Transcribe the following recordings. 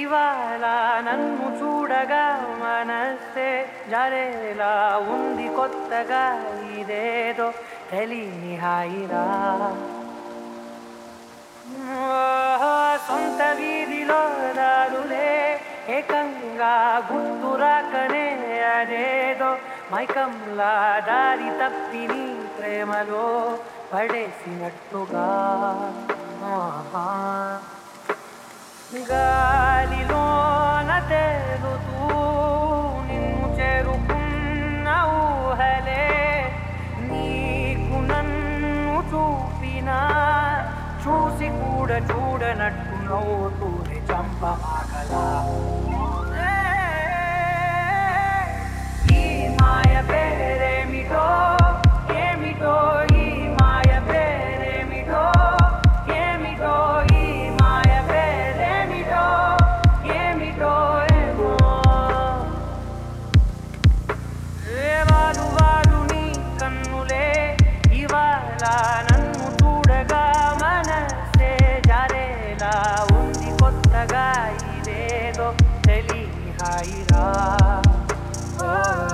ఇవాళ నన్ను చూడగా మనసే జరేలా ఉంది కొత్తగా ఇదేదో తెలియని హాయిరా ఓ, సొంత వీధిలో దారులే ఏకంగా గుర్తురాకనే అదేదో మైకంలా దారి తప్పి నీ ప్రేమలో పడేసినట్టుగా ఆహా. గాలిలోన తేలుతూ నిన్ను చేరుకున్న ఊహలే నీకు నన్ను చూపినా చూసి కూడా చూడనట్టు నవ్వుతూనే చంపమాగలా ఈ మాయ పేరేమిటో ఏమిటో ఈ మాయ పేరేమిటో ఏమిటో ఈ మాయ పేరేమిటో ఏమిటో ఏమో ఏ వారు వారు నీ కన్నులే ఇవాళ నన్ను చూడగా మనసే జారేలా ఉంది కొత్తగా ఇదేదో తెలియని హాయిరా ఓ,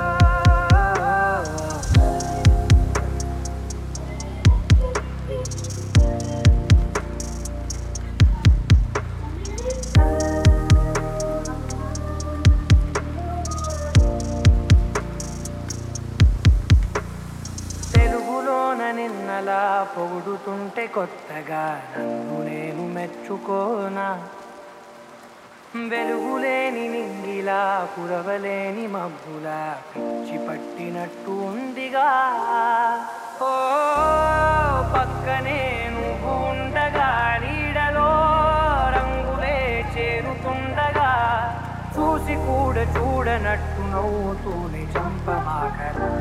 తెలుగులోన నిన్నలా పొగుడుతుంటే కొత్తగా నన్ను నేను మెచ్చుకోనా వెలుగులేని నింగిలా కురవలేని మబ్బులా పిచ్చి పట్టినట్టు ఉందిగా ఓ పక్కనే నువ్వు ఉండగా నీడలో రంగులే చేరుతుండగా చూసి కూడా చూడనట్టు నవ్వుతూనే చంపమాకరా